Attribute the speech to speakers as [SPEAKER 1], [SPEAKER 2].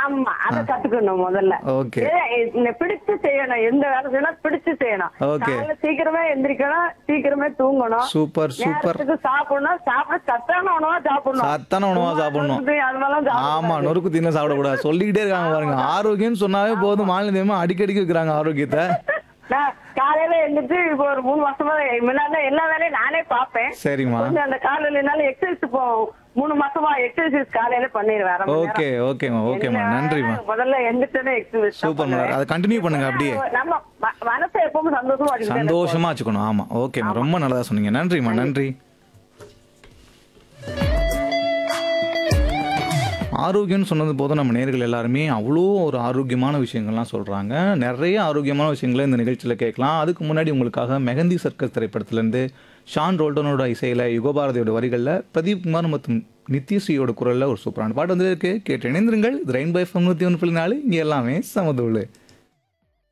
[SPEAKER 1] ஆமா அத கத்துக்கணும் முதல்ல
[SPEAKER 2] ஓகே
[SPEAKER 1] ஏ, இந்த பிடிச்சு செய்யணும் எந்த வேலை செய்யணும் பிடிச்சு செய்யணும்
[SPEAKER 2] Okay.
[SPEAKER 1] காலையில சீக்கிரமே எந்திரிக்கணும் சீக்கிரமே தூங்கணும்
[SPEAKER 2] சூப்பர் சூப்பர்
[SPEAKER 1] நேரத்துக்கு சாப்பிடணும் சாப்பிட சத்தான உணவா சாப்பிடணும்
[SPEAKER 2] சத்தான உணவா சாப்பிடணும்
[SPEAKER 1] சும்மா அது மாதிரிலாம் சாப்பிடக்கூடாது.
[SPEAKER 2] ஆமா நொறுக்கு தின்னு சாப்பிடக்கூடாது சொல்லிக்கிட்டே இருக்காங்க பாருங்க ஆரோக்கியம்னு சொன்னாவே போதும் மாநிலமா அடிக்கடிக்கு வைக்கிறாங்க ஆரோக்கியத்தை
[SPEAKER 1] நான் காலையில எந்திரிச்சு இப்போ ஒரு மூணு வருஷமா முன்னாடி எல்லா வேலையும் நானே பாப்பேன்
[SPEAKER 2] சரிம்மா
[SPEAKER 1] கொஞ்சம் அந்த காலையில என்னால எக்ஸசைஸ் போ மூணு மாசமா எக்ஸசைஸ் காலையில பண்ணிடுவேன் அரை மணி நேரம்.
[SPEAKER 2] ஓகே ஓகேம்மா ஓகேம்மா
[SPEAKER 1] என்ன
[SPEAKER 2] நன்றிம்மா
[SPEAKER 1] முதல்ல எந்திரிச்சோன்னே எக்ஸசைஸ்
[SPEAKER 2] சூப்பர்மா அதை கண்டினியூ பண்ணுங்க அப்படியே
[SPEAKER 1] நம்ம ம- மனசை எப்பவும் சந்தோஷமா வச்சுக்கிட்டே இருக்கணும்.
[SPEAKER 2] சந்தோஷமா வச்சுக்கணும் ஆமா ஓகேம்மா ரொம்ப நல்லதா சொன்னீங்க நன்றிம்மா நன்றி ஆரோக்கியம்னு சொன்னது போதும் நம்ம நேர்கள் எல்லாருமே அவ்வளோ ஒரு ஆரோக்கியமான விஷயங்கள்லாம் சொல்கிறாங்க நிறைய ஆரோக்கியமான விஷயங்களை இந்த நிகழ்ச்சியில் கேட்கலாம் அதுக்கு முன்னாடி உங்களுக்காக மெகந்தி சர்க்கஸ் திரைப்படத்துலேருந்து ஷான் ரோல்டனோட இசையில் யுகபாரதியோட வரிகளில் பிரதீப் குமார் மற்றும் நித்யஸ்ரீயோட குரலில் ஒரு சூப்பரான பாட்டு வந்து இருக்கு கேட்டு இணைந்திருங்கள் இது ரெயின் பை தொண்ணூற்றி ஒன்று புள்ளி நாலு இங்கே எல்லாமே சமதூள்